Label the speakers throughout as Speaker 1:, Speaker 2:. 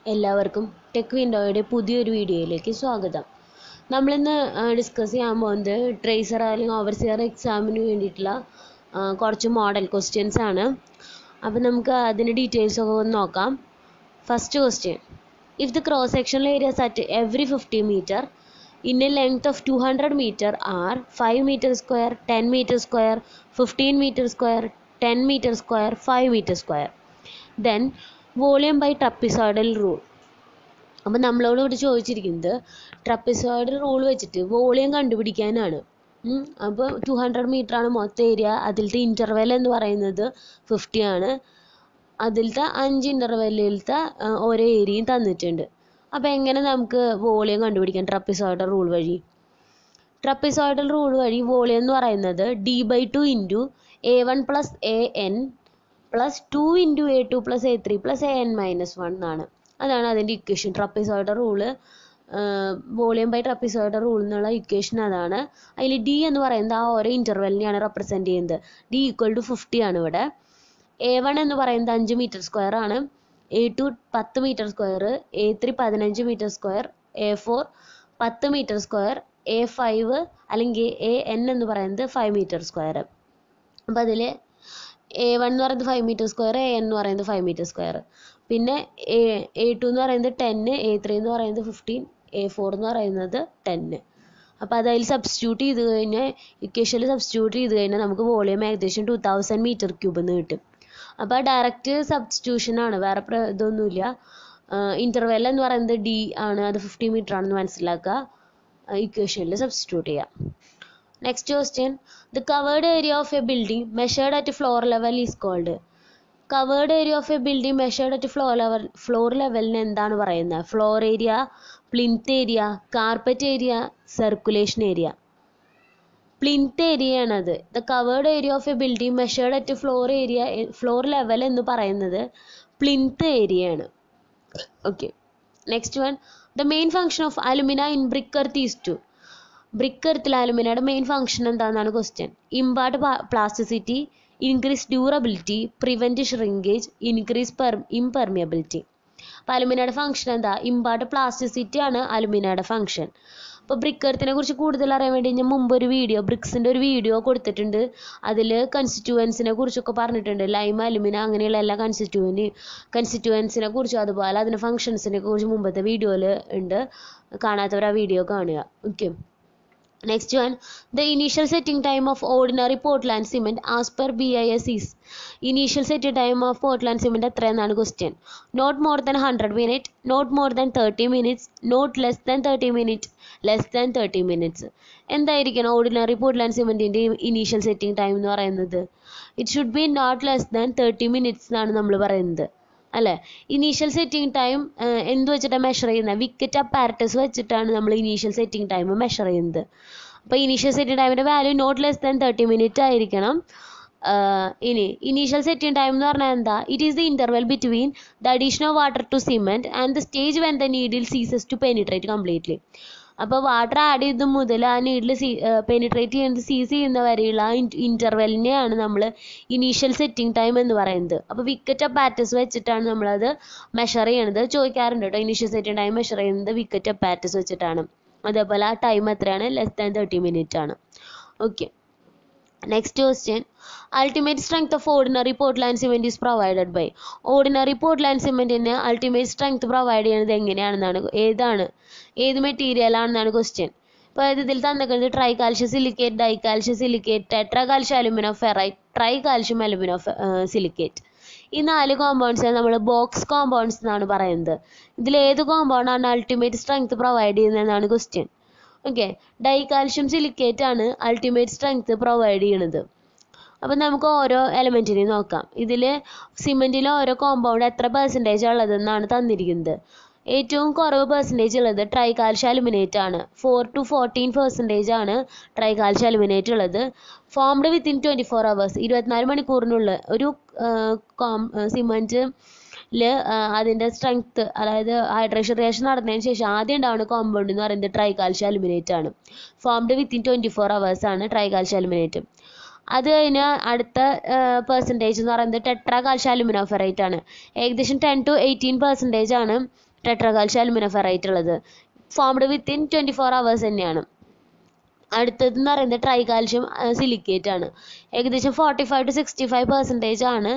Speaker 1: എല്ലാവർക്കും ടെക് വിൻഡോയുടെ പുതിയൊരു വീഡിയോയിലേക്ക് സ്വാഗതം നമ്മളിന്ന് ഡിസ്കസ് ചെയ്യാൻ പോകുന്നത് ട്രേസർ അല്ലെങ്കിൽ ഓവർസിയർ എക്സാമിന് വേണ്ടിയിട്ടുള്ള ആ, കുറച്ച് മോഡൽ ക്വസ്റ്റ്യൻസ് ആണ് അപ്പം നമുക്ക് അതിൻ്റെ ഡീറ്റെയിൽസ് ഒക്കെ ഒന്ന് നോക്കാം first question if the cross sectional areas at every fifty metre in a length of 200 meter are 5 meter square 10 meter square 15 meter square 10 meter square 5 meter square then volume by trapezoidal rule അപ്പം നമ്മളോട് ഇവിടെ ചോദിച്ചിരിക്കുന്നത് trapezoidal rule വെച്ചിട്ട് volume കണ്ടുപിടിക്കാനാണ് അപ്പോൾ two hundred metre ആണ് മൊത്തം area അതിലത്തെ ഇൻ്റർവെൽ എന്ന് പറയുന്നത് ഫിഫ്റ്റി ആണ് അതിലത്തെ അഞ്ച് ഇൻ്റർവെല്ലിലത്തെ ഓരോ ഏരിയയും തന്നിട്ടുണ്ട് അപ്പോൾ എങ്ങനെ നമുക്ക് വോളിയം കണ്ടുപിടിക്കാം ട്രപ്പിസോയിഡൽ റൂൾ വഴി ട്രപ്പിസോയിഡൽ റൂൾ വഴി വോളിയം എന്ന് പറയുന്നത് D by two into A one plus A N plus two into A two plus A three plus A N minus one എന്നാണ് അതാണ് അതിൻ്റെ equation trapezoidal rule volume by trapezoidal rule എന്നുള്ള equation അതാണ് അതിൽ D എന്ന് പറയുന്നത് ആ ഓരോ ഇൻ്റർവെല്ലിനെയാണ് റെപ്രസെൻറ്റ് ചെയ്യുന്നത് ഡി ഈക്വൽ ടു ഫിഫ്റ്റി ആണ് ഇവിടെ എ വൺ എന്ന് പറയുന്നത് അഞ്ച് മീറ്റർ സ്ക്വയർ ആണ് എ ടു പത്ത് മീറ്റർ സ്ക്വയർ എ ത്രീ പതിനഞ്ച് മീറ്റർ സ്ക്വയർ എ ഫോർ പത്ത് മീറ്റർ സ്ക്വയർ എ ഫൈവ് അല്ലെങ്കിൽ എ എൻ എന്ന് പറയുന്നത് ഫൈവ് മീറ്റർ സ്ക്വയർ അപ്പം അതിൽ എ വൺ എന്ന് പറയുന്നത് five metre square A N എന്ന് പറയുന്നത് ഫൈവ് മീറ്റർ സ്ക്വയർ പിന്നെ എ എ ടു എന്ന് പറയുന്നത് ടെന്ന് എ ത്രീ എന്ന് പറയുന്നത് ഫിഫ്റ്റീൻ എ ഫോർ എന്ന് പറയുന്നത് ടെന്ന് അപ്പോൾ അത് അതിൽ സബ്സ്റ്റിറ്റ്യൂട്ട് ചെയ്ത് കഴിഞ്ഞാൽ ഇക്വേഷനിൽ സബ്സ്റ്റിറ്റ്യൂട്ട് ചെയ്ത് കഴിഞ്ഞാൽ നമുക്ക് വോളിയം ഏകദേശം ടു തൗസൻഡ് മീറ്റർ ക്യൂബ് എന്ന് കിട്ടും അപ്പോൾ ഡയറക്റ്റ് സബ്സ്റ്റിറ്റ്യൂഷൻ ആണ് വേറെ പ്ര- ഇതൊന്നുമില്ല ഇൻ്റർവെൽ എന്ന് പറയുന്നത് ഡി ആണ് അത് ഫിഫ്റ്റി മീറ്റർ ആണെന്ന് മനസ്സിലാക്കുക ഇക്വേഷനിൽ സബ്സ്റ്റിറ്റ്യൂട്ട് ചെയ്യാം next question the covered area of a building measured at floor level is called covered area of a building measured at floor level floor ലെവലിന് എന്താണ് പറയുന്നത് floor area plinth area carpet area circulation area plinth area ആണത് the covered area of a building measured at floor area floor level എന്ന് പറയുന്നത് plinth area ആണ് okay next one the main function of alumina in brick earth is to brick എർത്തിൽ അലുമിനയുടെ main function എന്താണെന്നാണ് question impart plasticity increase durability prevent shrinkage increase per impermeability അപ്പോൾ അലുമിനയുടെ function എന്താ impart plasticity ആണ് അലുമിനയുടെ function അപ്പോൾ ബ്രിക്ക് എർത്തിനെ കുറിച്ച് കൂടുതൽ അറിയാൻ വേണ്ടി ഞാൻ മുമ്പ് ഒരു വീഡിയോ ബ്രിക്സിൻ്റെ ഒരു വീഡിയോ കൊടുത്തിട്ടുണ്ട് അതിൽ കൺസ്റ്റിറ്റ്യുവൻസിനെ കുറിച്ചൊക്കെ പറഞ്ഞിട്ടുണ്ട് ലൈം അലുമിന അങ്ങനെയുള്ള എല്ലാ കൺസ്റ്റിറ്റ്യുവൻ്റ് കൺസ്റ്റിറ്റ്യുവൻസിനെ കുറിച്ചും അതുപോലെ അതിൻ്റെ ഫംഗ്ഷൻസിനെ കുറിച്ച് മുമ്പത്തെ വീഡിയോയിൽ ഉണ്ട് കാണാത്തവർ ആ വീഡിയോ കാണുക okay next one the initial setting time of ordinary Portland cement as per B I S is initial setting time of Portland cement എത്രയെന്നാണ് question not more than hundred minute not more than thirty minutes not less than thirty minute less than thirty minutes എന്തായിരിക്കണം ordinary Portland സിമെന്റിന്റെ initial setting time എന്ന് പറയുന്നത് it should be not less than thirty minutes എന്നാണ് നമ്മൾ പറയുന്നത് അല്ലേ initial setting time എന്ത് വെച്ചിട്ടാണ് മെഷർ ചെയ്യുന്നത് വിക്കറ്റ് അപ്പാരറ്റസ് വെച്ചിട്ടാണ് നമ്മൾ ഇനീഷ്യൽ സെറ്റിംഗ് ടൈം മെഷർ ചെയ്യുന്നത് അപ്പോൾ ഇനീഷ്യൽ സെറ്റിംഗ് ടൈമിൻ്റെ value not less than thirty minute ആയിരിക്കണം ആഹ് ഇനി ഇനീഷ്യൽ സെറ്റിംഗ് ടൈം എന്ന് പറഞ്ഞാൽ എന്താ it is the interval between the addition of water to cement and the stage when the needle ceases to penetrate completely അപ്പോൾ water add ചെയ്ത് മുതൽ ആ നീഡിൽ സീ പെനിട്രേറ്റ് ചെയ്യുന്നത് സീസ് ചെയ്യുന്ന വരെയുള്ള ആ ഇൻ്റർവെല്ലിനെയാണ് നമ്മൾ ഇനീഷ്യൽ സെറ്റിംഗ് ടൈം എന്ന് പറയുന്നത് അപ്പോൾ വിക്കറ്റ് അപ്പാറ്റസ് വെച്ചിട്ടാണ് നമ്മളത് മെഷർ ചെയ്യണത് ചോദിക്കാറുണ്ട് കേട്ടോ ഇനീഷ്യൽ സെറ്റിംഗ് ടൈം മെഷർ ചെയ്യുന്നത് വിക്കറ്റ് അപ്പാറ്റസ് വെച്ചിട്ടാണ് അതേപോലെ ആ ടൈം എത്രയാണ് ലെസ് ദാൻ തേർട്ടി മിനിറ്റ് ആണ് okay next question ultimate strength of ordinary Portland cement is provided by ordinary Portland സിമെന്റിന് അൾട്ടിമേറ്റ് സ്ട്രെങ്ത് പ്രൊവൈഡ് ചെയ്യുന്നത് എങ്ങനെയാണെന്നാണ് ഏതാണ് ഏത് മെറ്റീരിയൽ ആണെന്നാണ് ക്വസ്റ്റ്യൻ ഇപ്പോൾ ഇതിൽ തന്നിരിക്കുന്നത് tri calcium silicate di calcium silicate tetra calcium alumino ferrite tri calcium alumino silicate ഈ നാല് കോമ്പൗണ്ട്സ് നമ്മൾ ബോക്സ് കോമ്പൗണ്ട്സ് എന്നാണ് പറയുന്നത് ഇതിൽ ഏത് കോമ്പൗണ്ട് ആണ് അൾട്ടിമേറ്റ് സ്ട്രെങ്ത് പ്രൊവൈഡ് ചെയ്യുന്നതെന്നാണ് question okay di calcium silicate ആണ് അൾട്ടിമേറ്റ് സ്ട്രെങ്ത് പ്രൊവൈഡ് ചെയ്യണത് അപ്പം നമുക്ക് ഓരോ എലമെൻറ്റിനെയും നോക്കാം ഇതിൽ സിമെൻറ്റിലെ ഓരോ കോമ്പൗണ്ട് എത്ര പെർസെൻറ്റേജ് ഉള്ളതെന്നാണ് തന്നിരിക്കുന്നത് ഏറ്റവും കുറവ് പെർസെൻറ്റേജ് ഉള്ളത് ട്രൈ കാൽഷ്യം അലുമിനേറ്റ് ആണ് ഫോർ ടു ഫോർട്ടീൻ പെർസെൻറ്റേജ് ആണ് ട്രൈ കാൽഷ്യം അലുമിനേറ്റ് ഉള്ളത് formed within twenty four hours ഇരുപത്തിനാല് മണിക്കൂറിനുള്ളിൽ ഒരു സിമെൻറ്റ് ല് അതിൻ്റെ സ്ട്രെങ്ത് അതായത് ഹൈഡ്രേഷൻ റിയാക്ഷൻ നടന്നതിന് ശേഷം ആദ്യം ഉണ്ടാവുന്ന കോമ്പൗണ്ട് എന്ന് പറയുന്നത് ട്രൈ കാൽഷ്യം അലുമിനേറ്റ് ആണ് formed within twenty four hours ആണ് ട്രൈ കാൽഷ്യം അലുമിനേറ്റ് അത് കഴിഞ്ഞാൽ അടുത്ത പെർസെൻറ്റേജ് എന്ന് പറയുന്നത് ടെട്രാ കാൽഷ്യം അലുമിനോ ഫെറൈറ്റ് ആണ് ഏകദേശം ടെൻ ടു എയ്റ്റീൻ പെർസെൻറ്റേജ് ആണ് ടെട്രകാൽഷ്യം അലുമിന ഫെറൈറ്റ് ഉള്ളത് formed within twenty four hours തന്നെയാണ് അടുത്തതെന്ന് പറയുന്നത് ട്രൈ കാൽഷ്യം സിലിക്കേറ്റ് ആണ് ഏകദേശം forty five to sixty five percentage ആണ്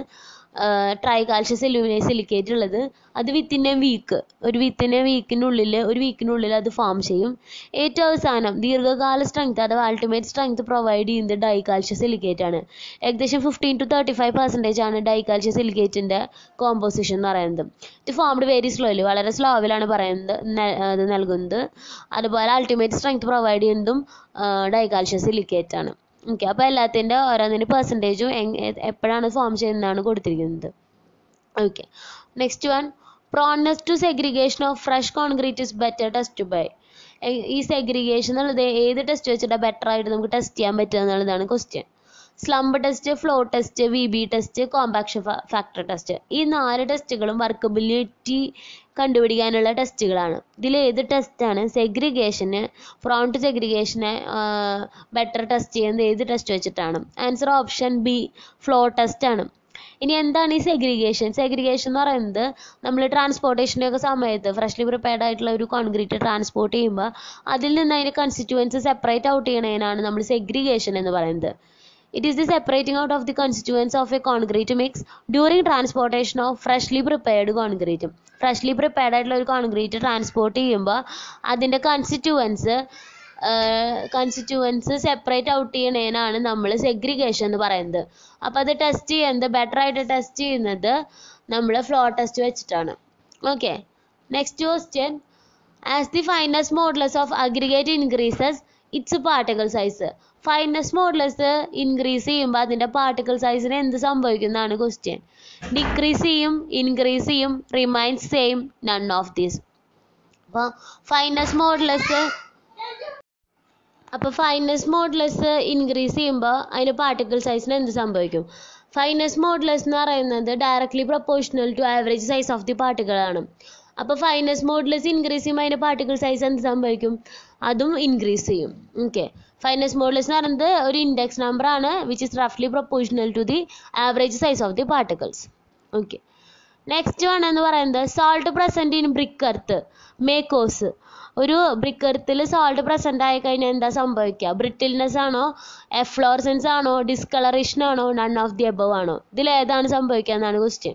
Speaker 1: ട്രൈ കാൽഷ്യം സെല്ലുമിനെ സിലിക്കേറ്റ് ഉള്ളത് അത് വിത്തിൻ എ വീക്ക് ഒരു വിത്തിൻ എ വീക്കിനുള്ളിൽ ഒരു വീക്കിനുള്ളിൽ അത് ഫോം ചെയ്യും ഏറ്റവും അവസാനം ദീർഘകാല സ്ട്രെങ്ത് അഥവാ അൾട്ടിമേറ്റ് സ്ട്രെങ്ത് പ്രൊവൈഡ് ചെയ്യുന്നത് ഡൈ കാൽഷ്യം സിലിക്കേറ്റ് ആണ് ഏകദേശം fifteen to thirty five percentage ആണ് ഡൈ കാൽഷ്യം സിലിക്കേറ്റിൻ്റെ കോമ്പോസിഷൻ എന്ന് പറയുന്നത് ഇത് ഫോംഡ് വെരി സ്ലോയിൽ വളരെ സ്ലോവിലാണ് പറയുന്നത് ന- അത് നൽകുന്നത് അതുപോലെ അൾട്ടിമേറ്റ് സ്ട്രെങ്ത് പ്രൊവൈഡ് ചെയ്യുന്നതും ഡൈ കാൽഷ്യം സിലിക്കേറ്റ് ആണ് ഓക്കെ അപ്പോൾ എല്ലാത്തിൻ്റെ ഓരോന്നിൻ്റെ പെർസെൻറ്റേജും എപ്പോഴാണ് ഫോം ചെയ്യുന്നതാണ് കൊടുത്തിരിക്കുന്നത് okay next one പ്രോണസ് to segregation of fresh concrete is better test by ഈ സെഗ്രിഗേഷൻ എന്നുള്ളത് ഏത് ടെസ്റ്റ് വെച്ചിട്ടാണ് ബെറ്റർ ആയിട്ട് നമുക്ക് ടെസ്റ്റ് ചെയ്യാൻ പറ്റുക എന്നുള്ളതാണ് question slump test flow test V B test compaction factor test ഈ നാല് ടെസ്റ്റുകളും വർക്കബിലിറ്റി കണ്ടുപിടിക്കാനുള്ള ടെസ്റ്റുകളാണ് ഇതിൽ ഏത് ടെസ്റ്റാണ് സെഗ്രിഗേഷന് ഫ്രോൺ ടു സെഗ്രിഗേഷനെ ബെറ്റർ ടെസ്റ്റ് ചെയ്യുന്നത് ഏത് ടെസ്റ്റ് വെച്ചിട്ടാണ് answer option B flow test ആണ് ഇനി എന്താണ് ഈ സെഗ്രിഗേഷൻ സെഗ്രിഗേഷൻ എന്ന് പറയുന്നത് നമ്മൾ ട്രാൻസ്പോർട്ടേഷൻ്റെ ഒക്കെ സമയത്ത് ഫ്രഷ്ലി പ്രിപ്പയർഡ് ആയിട്ടുള്ള ഒരു കോൺക്രീറ്റ് ട്രാൻസ്പോർട്ട് ചെയ്യുമ്പോൾ അതിൽ നിന്ന് അതിൻ്റെ കൺസ്റ്റിറ്റ്യുവൻസ് സെപ്പറേറ്റ് ഔട്ട് ചെയ്യണതിനാണ് നമ്മൾ സെഗ്രിഗേഷൻ എന്ന് പറയുന്നത് It is the separating out of the constituents of a concrete mix during transportation of freshly prepared concrete. Freshly prepared ആയിട്ടുള്ള ഒരു കോൺക്രീറ്റ് ട്രാൻസ്പോർട്ട് ചെയ്യുമ്പോൾ അതിൻ്റെ കൺസ്റ്റിറ്റ്യുവൻസ് കൺസ്റ്റിറ്റ്യുവൻസ് സെപ്പറേറ്റ് ഔട്ട് ചെയ്യണേനാണ് നമ്മൾ സെഗ്രിഗേഷൻ എന്ന് പറയുന്നത് അപ്പോൾ അത് ടെസ്റ്റ് ചെയ്യുന്നത് ബെറ്റർ ആയിട്ട് ടെസ്റ്റ് ചെയ്യുന്നത് നമ്മൾ ഫ്ലോ ടെസ്റ്റ് വെച്ചിട്ടാണ് okay next question as the fineness modulus of aggregate increases its particle size fineness modulus increase ചെയ്യുമ്പോൾ അതിൻ്റെ പാർട്ടിക്കിൾ സൈസിന് എന്ത് സംഭവിക്കും എന്നാണ് ക്വസ്റ്റ്യൻ ഡിക്രീസ് ചെയ്യും ഇൻക്രീസ് ചെയ്യും remains same none of these അപ്പോൾ ഫൈനസ് മോഡലസ് അപ്പോൾ ഫൈനസ് മോഡലസ് ഇൻക്രീസ് ചെയ്യുമ്പോൾ അതിൻ്റെ പാർട്ടിക്കിൾ സൈസിന് എന്ത് സംഭവിക്കും ഫൈനസ് മോഡലസ് എന്ന് പറയുന്നത് directly proportional to average size of the particle ആണ് അപ്പോൾ ഫൈനസ് മോഡലസ് ഇൻക്രീസ് ചെയ്യുമ്പോൾ അതിൻ്റെ പാർട്ടിക്കിൾ സൈസ് എന്ത് സംഭവിക്കും അതും ഇൻക്രീസ് ചെയ്യും ഓക്കെ ഫൈനസ് മോഡലസ് എന്ന് പറയുന്നത് ഒരു ഇൻഡെക്സ് നമ്പർ ആണ് വിച്ച് ഇസ് റഫ്ലി proportional to the average size of the particles okay next one എന്ന് പറയുന്നത് salt present in brick earth makes ഒരു ബ്രിക്ക് എർത്തിൽ സോൾട്ട് പ്രസൻ്റ് ആയി കഴിഞ്ഞാൽ എന്താ സംഭവിക്കുക ബ്രിട്ടിൽനെസ് ആണോ എഫ്ലോറസൻസ് ആണോ ഡിസ്കളറേഷൻ ആണോ നൺ ഓഫ് ദി അബവ് ആണോ ഇതിൽ ഏതാണ് സംഭവിക്കുക എന്നാണ് ക്വസ്റ്റ്യൻ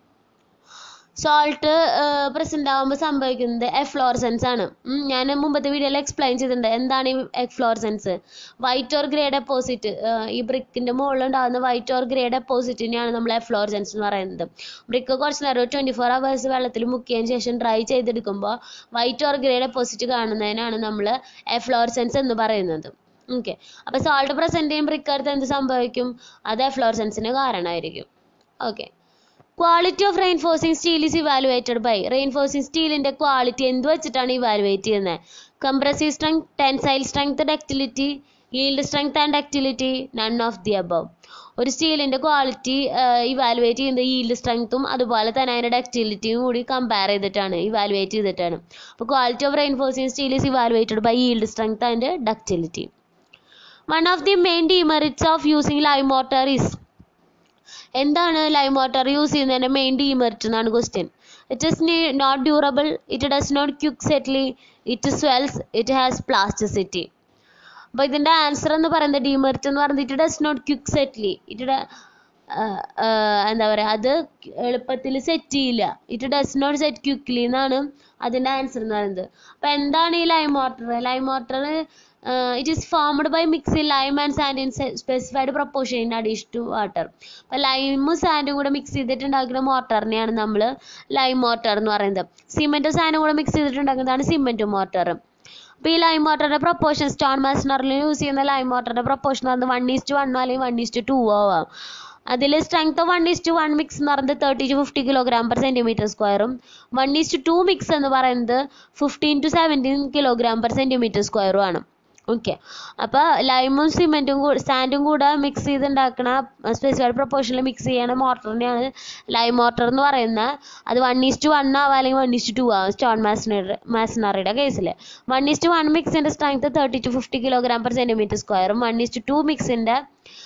Speaker 1: സോൾട്ട് പ്രസൻ്റ് ആകുമ്പോൾ സംഭവിക്കുന്നത് എഫ്ലോറസൻസ് ആണ് ഉം, ഞാൻ മുമ്പത്തെ വീഡിയോയിൽ എക്സ്പ്ലെയിൻ ചെയ്തിട്ടുണ്ട് എന്താണ് ഈ efflorescence white or grey deposit ഈ ബ്രിക്കിൻ്റെ മുകളിലുണ്ടാകുന്ന വൈറ്റ് ഓർ ഗ്രേ ഡെപ്പോസിറ്റിനെയാണ് നമ്മൾ എഫ്ലോറസൻസ് എന്ന് പറയുന്നത് ബ്രിക്ക് കുറച്ച് നേരം ട്വൻറ്റി ഫോർ അവേഴ്സ് വെള്ളത്തിൽ മുക്കിയതിന് ശേഷം ഡ്രൈ ചെയ്തെടുക്കുമ്പോൾ വൈറ്റ് ഓർ ഗ്രേ ഡെപ്പോസിറ്റ് കാണുന്നതിനാണ് നമ്മൾ എഫ്ലോറസൻസ് എന്ന് പറയുന്നത് ഓക്കെ അപ്പോൾ സോൾട്ട് പ്രസൻറ്റ് ചെയ്യുമ്പോൾ ബ്രിക്ക് അടുത്ത് എന്ത് സംഭവിക്കും അത് എഫ്ലോറസൻസിന് കാരണമായിരിക്കും okay quality of reinforcing steel is evaluated by reinforcing സ്റ്റീലിന്റെ ക്വാളിറ്റി എന്ത് വെച്ചിട്ടാണ് ഇവാലുവേറ്റ് ചെയ്യുന്നത് compressive strength tensile strength ductility yield strength and ductility none of the above ഒരു സ്റ്റീലിന്റെ ക്വാളിറ്റി ഇവാലുവേറ്റ് ചെയ്യുന്നത് yield സ്ട്രെങ്ത്തും അതുപോലെ തന്നെ അതിന്റെ ഡക്റ്റിലിറ്റിയും കൂടി കമ്പയർ ചെയ്തിട്ടാണ് ഇവാലുവേറ്റ് ചെയ്തിട്ടാണ് അപ്പോൾ quality of reinforcing steel is evaluated by yield strength and ductility one of the main demerits of using lime mortar is എന്താണ് ലൈം വാട്ടർ യൂസ് ചെയ്യുന്നതിൻ്റെ മെയിൻ ഡീമെറിറ്റ് എന്നാണ് question it is not durable it does not quick setly it swells it has plasticity അപ്പോൾ ഇതിൻ്റെ answer എന്ന് പറയുന്നത് demerit എന്ന് പറയുന്നത് it does not quick setly it എന്താ പറയുക അത് എളുപ്പത്തിൽ സെറ്റ് ചെയ്യില്ല it does not set quickly എന്നാണ് അതിൻ്റെ ആൻസർ എന്ന് പറയുന്നത് അപ്പോൾ എന്താണ് ഈ lime water lime water it is formed by mixing lime and sand in specified proportion in addition to water അപ്പോൾ ലൈമും സാൻഡും കൂടെ മിക്സ് ചെയ്തിട്ടുണ്ടാക്കുന്ന മോട്ടറിനെയാണ് നമ്മൾ ലൈം മോട്ടർ എന്ന് പറയുന്നത് സിമെൻറ്റും സാൻഡും കൂടെ മിക്സ് ചെയ്തിട്ടുണ്ടാക്കുന്നതാണ് സിമെൻറ്റ് മോട്ടർ അപ്പോൾ ഈ ലൈം വാട്ടറിൻ്റെ പ്രൊപ്പോർഷൻ സ്റ്റോൺ മാസ്നറിൽ യൂസ് ചെയ്യുന്ന ലൈം വാട്ടറിൻ്റെ പ്രൊപ്പോർഷൻ പറയുന്നത് വൺ ഈസ്റ്റ് വണ്ണോ അല്ലെങ്കിൽ വൺ ഈസ്റ്റ് ടു ആവാം അതിൽ strength of one is to one mix എന്ന് പറയുന്നത് thirty to fifty kilogram per centimetre സ്ക്വയറും വൺ ഈസ്റ്റ് ടു മിക്സ് എന്ന് പറയുന്നത് fifteen to seventeen kilogram per centimetre സ്ക്വയറും ആണ് ഓക്കെ അപ്പോൾ ലൈമും സിമെൻറ്റും കൂടെ സാൻഡും കൂടെ മിക്സ് ചെയ്തുണ്ടാക്കണ സ്പെസിഫൈഡ് പ്രൊപ്പോർഷനിൽ മിക്സ് ചെയ്യണ മോട്ടറിനെയാണ് ലൈം മോട്ടർ എന്ന് പറയുന്നത് അത് വൺ ഈസ്റ്റ് വൺ ആവാം അല്ലെങ്കിൽ വൺ ഈസ്റ്റ് ടു ആവും സ്റ്റോൺ മാസനറി മാസനറിയുടെ കേസിൽ വൺ ഈസ്റ്റ് വൺ മിക്സിൻ്റെ strength thirty to fifty kilogram per centimetre സ്ക്വയറും വൺ ഈസ്റ്റ് ടു മിക്സിൻ്റെ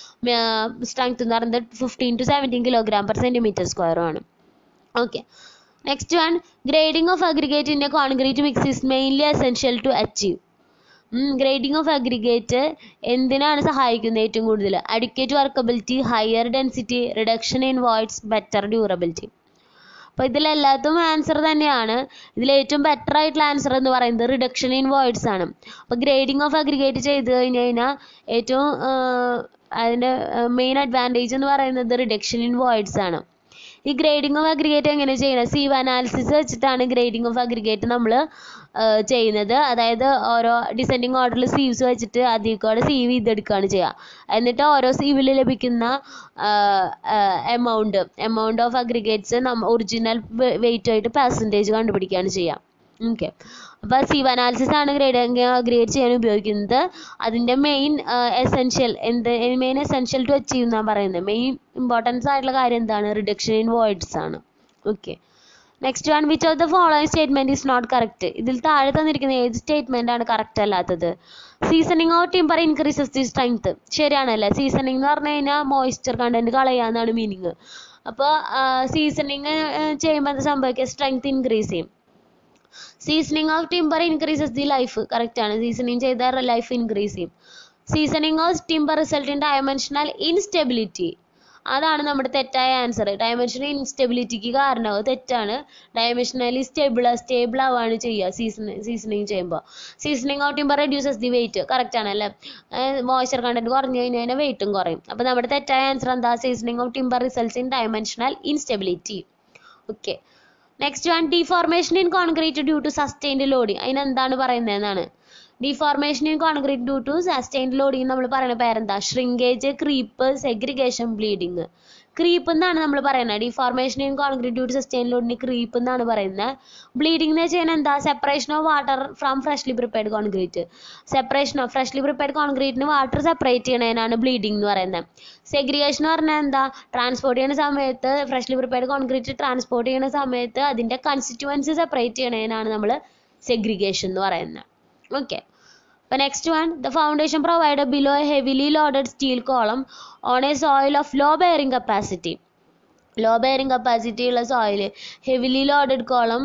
Speaker 1: സ്ട്രെങ്ത് എന്ന് പറയുന്നത് fifteen to seventeen kilogram per centimetre സ്ക്വയറും ആണ് okay next one grading of aggregate in a concrete mix is mainly essential to achieve grading of aggregate എന്തിനാണ് സഹായിക്കുന്നത് ഏറ്റവും കൂടുതൽ adequate workability higher density reduction in voids better durability അപ്പോൾ ഇതിലെല്ലാത്തും answer തന്നെയാണ് ഇതിൽ ഏറ്റവും ബെറ്റർ ആയിട്ടുള്ള ആൻസർ എന്ന് പറയുന്നത് റിഡക്ഷൻ ഇൻ വോയിഡ്സ് ആണ് അപ്പോൾ ഗ്രേഡിംഗ് ഓഫ് അഗ്രിഗേറ്റ് ചെയ്ത് കഴിഞ്ഞ് കഴിഞ്ഞാൽ ഏറ്റവും അതിൻ്റെ മെയിൻ അഡ്വാൻറ്റേജ് എന്ന് പറയുന്നത് റിഡക്ഷൻ ഇൻ വോയിഡ്സ് ആണ് ഈ ഗ്രേഡിംഗ് ഓഫ് അഗ്രിഗേറ്റ് എങ്ങനെ ചെയ്യുന്നത് സീവ് അനാലിസിസ് വെച്ചിട്ടാണ് ഗ്രേഡിംഗ് ഓഫ് അഗ്രിഗേറ്റ് നമ്മൾ ചെയ്യുന്നത് അതായത് ഓരോ ഡിസെൻഡിങ് ഓർഡറിൽ സീവ്സ് വെച്ചിട്ട് അതിൽ കൂടെ സീവ് ചെയ്തെടുക്കുകയാണ് ചെയ്യുക എന്നിട്ട് ഓരോ സീവിൽ ലഭിക്കുന്ന എമൗണ്ട് എമൗണ്ട് ഓഫ് അഗ്രിഗേറ്റ്സ് നമ്മ ഒറിജിനൽ വെയിറ്റ് ആയിട്ട് പെർസെൻറ്റേജ് കണ്ടുപിടിക്കുകയാണ് ചെയ്യുക ഓക്കെ അപ്പോൾ സീവ് അനാലിസിസ് ആണ് ഗ്രേഡിംഗ് അഗ്രിഗേറ്റ് ചെയ്യാൻ ഉപയോഗിക്കുന്നത് അതിൻ്റെ മെയിൻ എസെൻഷ്യൽ എന്ത് മെയിൻ എസെൻഷ്യൽ ടു അച്ചീവ് എന്നാണ് പറയുന്നത് മെയിൻ ഇമ്പോർട്ടൻസ് ആയിട്ടുള്ള കാര്യം എന്താണ് റിഡക്ഷൻ ഇൻ വോയിഡ്സ് ആണ് okay next one which of the following statement is not correct ഇതിൽ താഴെ തന്നിരിക്കുന്ന ഏത് സ്റ്റേറ്റ്മെന്റ് ആണ് കറക്റ്റ് അല്ലാത്തത് seasoning of timber increases the strength ശരിയാണല്ലേ സീസണിങ് എന്ന് പറഞ്ഞു കഴിഞ്ഞാൽ മോയ്സ്ചർ കണ്ടന്റ് കളയാന്നാണ് മീനിങ് അപ്പോൾ സീസണിങ് ചെയ്യുമ്പോൾ എന്താ സംഭവിക്കുക സ്ട്രെങ്ത് ഇൻക്രീസ് ചെയ്യും seasoning of timber increases the life correct ആണ് സീസണിങ് ചെയ്താൽ ലൈഫ് ഇൻക്രീസ് ചെയ്യും seasoning of timber result in dimensional instability അതാണ് നമ്മുടെ തെറ്റായ ആൻസർ ഡയമെൻഷണൽ ഇൻസ്റ്റെബിലിറ്റിക്ക് കാരണം അത് തെറ്റാണ് ഡയമെൻഷനലി സ്റ്റേബിൾ സ്റ്റേബിൾ ആവുകയാണ് ചെയ്യുക സീസൺ സീസണിങ് ചെയ്യുമ്പോൾ seasoning of timber reduces the weight correct ആണ് അല്ലേ മോയ്സ്ചർ കണ്ടന്റ് കുറഞ്ഞു കഴിഞ്ഞാൽ വെയിറ്റും കുറയും അപ്പോൾ നമ്മുടെ തെറ്റായ ആൻസർ എന്താ seasoning of timber results in dimensional instability okay next one deformation in concrete due to sustained loading അതിനെന്താണ് പറയുന്നത് എന്നാണ് deformation in concrete due to sustained loading നമ്മൾ പറയുന്ന പേരെന്താ shrinkage creep segregation bleeding creep എന്നാണ് നമ്മൾ പറയുന്നത് deformation in concrete due to sustain ലോഡിന് ക്രീപ്പ് എന്നാണ് പറയുന്നത് ബ്ലീഡിംഗ് എന്ന് വെച്ചാൽ എന്താ separation of water from freshly prepared concrete separation of freshly prepared കോൺക്രീറ്റിന് വാട്ടർ സെപ്പറേറ്റ് ചെയ്യണതിനാണ് ബ്ലീഡിംഗ് എന്ന് പറയുന്നത് സെഗ്രിഗേഷൻ എന്ന് പറഞ്ഞാൽ എന്താ ട്രാൻസ്പോർട്ട് ചെയ്യുന്ന സമയത്ത് ഫ്രഷ്ലി പ്രിപ്പയർഡ് കോൺക്രീറ്റ് ട്രാൻസ്പോർട്ട് ചെയ്യുന്ന സമയത്ത് അതിൻ്റെ കൺസ്റ്റിറ്റ്യുവൻസി സെപ്പറേറ്റ് ചെയ്യണതിനാണ് നമ്മൾ സെഗ്രിഗേഷൻ എന്ന് പറയുന്നത് ഓക്കെ അപ്പോൾ next one the foundation provide below a heavily loaded steel column on a soil of low bearing capacity low bearing capacity ഉള്ള സോയിൽ ഹെവിലി ലോഡഡ് കോളം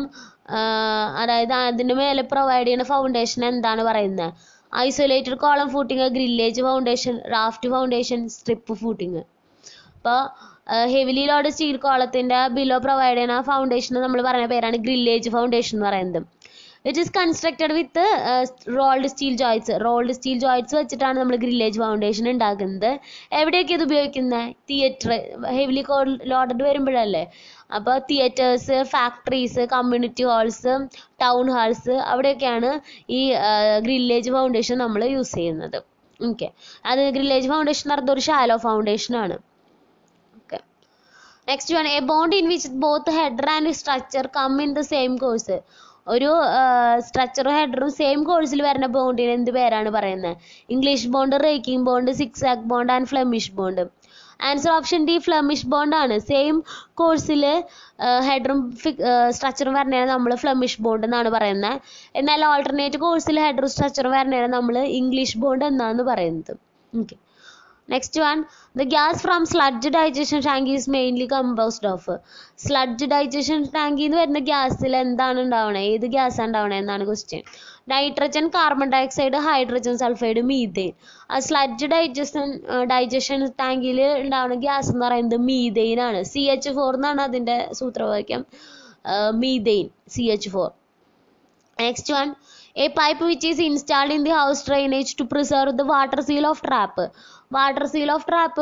Speaker 1: അതായത് അതിൻ്റെ മേലെ പ്രൊവൈഡ് ചെയ്യുന്ന ഫൗണ്ടേഷൻ എന്താണ് പറയുന്നത് isolated column footing grillage foundation raft foundation strip footing അപ്പോൾ heavily load steel കോളത്തിൻ്റെ below provide ചെയ്യുന്ന ഫൗണ്ടേഷൻ നമ്മൾ പറയുന്ന പേരാണ് ഗ്രില്ലേജ് ഫൗണ്ടേഷൻ എന്ന് പറയുന്നത് it is constructed with rolled steel ജോയിറ്റ്സ് rolled steel joists വെച്ചിട്ടാണ് നമ്മൾ ഗ്രില്ലേജ് ഫൗണ്ടേഷൻ ഉണ്ടാക്കുന്നത് എവിടെയൊക്കെ ഇത് ഉപയോഗിക്കുന്നത് തിയേറ്റർ ഹെവിലി ലോഡഡ് വരുമ്പോഴല്ലേ അപ്പോൾ theatres factories community halls town halls അവിടെയൊക്കെയാണ് ഈ ഗ്രില്ലേജ് ഫൗണ്ടേഷൻ നമ്മൾ യൂസ് ചെയ്യുന്നത് ഓക്കെ അത് ഗ്രില്ലേജ് ഫൗണ്ടേഷൻ എന്ന് പറയുന്നത് ഒരു ഷാലോ ഫൗണ്ടേഷൻ ആണ് okay next one a bond in which both header and stretcher come in the same course ഒരു സ്ട്രക്ചറും ഹെഡറും സെയിം കോഴ്സിൽ വരുന്ന ബോണ്ടിന് എന്ത് പേരാണ് പറയുന്നത് English bond raking bond zigzag bond and Flemish bond answer option D Flemish bond ആണ് same കോഴ്സിൽ ഹെഡറും സ്ട്രക്ചറും വരണേനെ നമ്മൾ ഫ്ലെമിഷ് ബോണ്ട് എന്നാണ് പറയുന്നത് എന്നാൽ ഓൾട്ടർനേറ്റ് കോഴ്സിൽ ഹെഡറും സ്ട്രക്ചറും വരണേനെ നമ്മൾ ഇംഗ്ലീഷ് ബോണ്ട് എന്നാണ് പറയുന്നത് okay next one the gas from sludge digestion tank is mainly composed of sludge digestion ടാങ്കിൽ നിന്ന് വരുന്ന ഗ്യാസിൽ എന്താണ് ഉണ്ടാവണേ ഏത് ഗ്യാസ് ഉണ്ടാവണേ എന്നാണ് question nitrogen carbon dioxide hydrogen sulphide methane ആ സ്ലഡ്ജ് ഡൈജഷൻ ഡൈജഷൻ ടാങ്കിൽ ഉണ്ടാവുന്ന ഗ്യാസ് എന്ന് പറയുന്നത് മീതെയിൻ ആണ് സി എച്ച് ഫോർ എന്നാണ് അതിൻ്റെ സൂത്രവാക്യം methane C H four next one a pipe which is installed in the house drainage to preserve the water seal of trap water seal of trap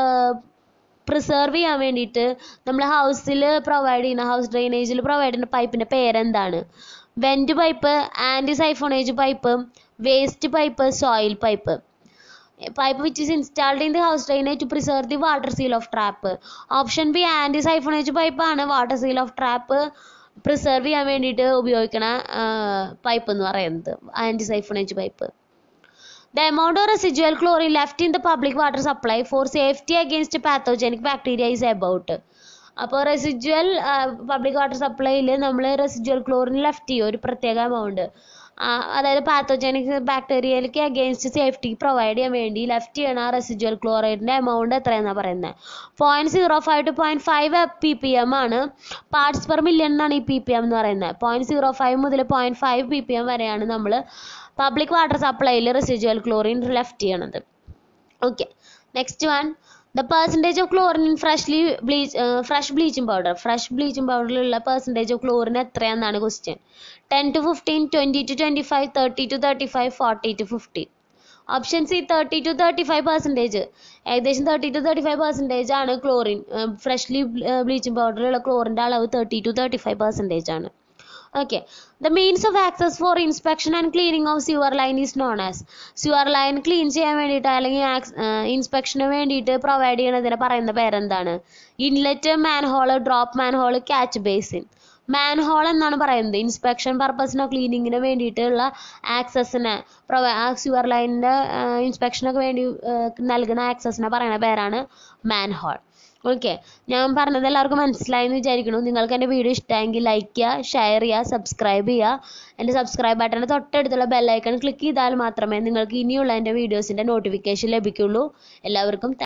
Speaker 1: preserve ചെയ്യാൻ വേണ്ടിയിട്ട് നമ്മൾ ഹൗസിൽ provide ചെയ്യുന്ന house ഡ്രെയിനേജിൽ provide ചെയ്യുന്ന പൈപ്പിൻ്റെ പേരെന്താണ് vent pipe anti siphonage pipe waste pipe soil pipe pipe which is installed in the house drainage to preserve the water seal of trap option B anti siphonage പൈപ്പാണ് water seal of trap preserve ചെയ്യാൻ വേണ്ടിയിട്ട് ഉപയോഗിക്കണ pipe എന്ന് പറയുന്നത് anti siphonage pipe The amount of residual chlorine left in the public water supply for safety against pathogenic bacteria is about. അപ്പോൾ residual public water സപ്ലൈയിൽ നമ്മൾ residual chlorine left ചെയ്യും ഒരു പ്രത്യേക എമൗണ്ട് അതായത് പാത്തോജനിക് ബാക്ടീരിയയിലേക്ക് അഗെയിൻസ്റ്റ് സേഫ്റ്റി പ്രൊവൈഡ് ചെയ്യാൻ വേണ്ടി ലെഫ്റ്റ് ചെയ്യണ റെസിജ്വൽ ക്ലോറൈഡിൻ്റെ എമൗണ്ട് എത്രയെന്നാണ് പറയുന്നത് point zero five to point five P P M ആണ് പാർട്സ് പെർ മില്യൺ എന്നാണ് ഈ പി പി എം എന്ന് പറയുന്നത് പോയിൻറ്റ് സീറോ ഫൈവ് മുതൽ point five P P M വരെയാണ് നമ്മൾ പബ്ലിക് വാട്ടർ സപ്ലൈയിൽ റെസിജ്വൽ ക്ലോറിൻ ലെഫ്റ്റ് ചെയ്യണത് okay next one the percentage of chlorine in freshly bleach fresh bleaching powder fresh bleaching പൗഡറിലുള്ള percentage of chlorine എത്രയാണെന്നാണ് question ten to fifteen twenty to twenty five thirty to thirty five forty to fifty option C thirty to thirty five percentage ഏകദേശം thirty to thirty five percentage ആണ് chlorine freshly bleaching പൗഡറിലുള്ള ക്ലോറിൻ്റെ അളവ് thirty to thirty five percentage ആണ് okay the means of access for inspection and cleaning of sewer line is known as sewer line clean ചെയ്യാൻ വേണ്ടിയിട്ട് അല്ലെങ്കിൽ ഇൻസ്പെക്ഷന് വേണ്ടിയിട്ട് provide ചെയ്യണതിനെ പറയുന്ന പേരെന്താണ് inlet manhole drop manhole catch basin manhole എന്നാണ് പറയുന്നത് ഇൻസ്പെക്ഷൻ പർപ്പസിനോ ക്ലീനിങ്ങിനോ വേണ്ടിയിട്ടുള്ള ആക്സസിനെ പ്രൊവൈ ആ സ്യുവർ ലൈനിൻ്റെ ഇൻസ്പെക്ഷനൊക്കെ വേണ്ടി നൽകുന്ന ആക്സസിനെ പറയുന്ന പേരാണ് മാൻഹോൾ ഓക്കെ ഞാൻ പറഞ്ഞത് എല്ലാവർക്കും മനസ്സിലായി എന്ന് വിചാരിക്കുന്നു നിങ്ങൾക്ക് എൻ്റെ വീഡിയോ ഇഷ്ടമായെങ്കിൽ ലൈക്ക് ചെയ്യുക ഷെയർ ചെയ്യുക സബ്സ്ക്രൈബ് ചെയ്യുക എൻ്റെ സബ്സ്ക്രൈബ് ബട്ടൻ്റെ തൊട്ടടുത്തുള്ള ബെല്ലൈക്കൺ ക്ലിക്ക് ചെയ്താൽ മാത്രമേ നിങ്ങൾക്ക് ഇനിയുള്ള എൻ്റെ വീഡിയോസിൻ്റെ നോട്ടിഫിക്കേഷൻ ലഭിക്കുള്ളൂ എല്ലാവർക്കും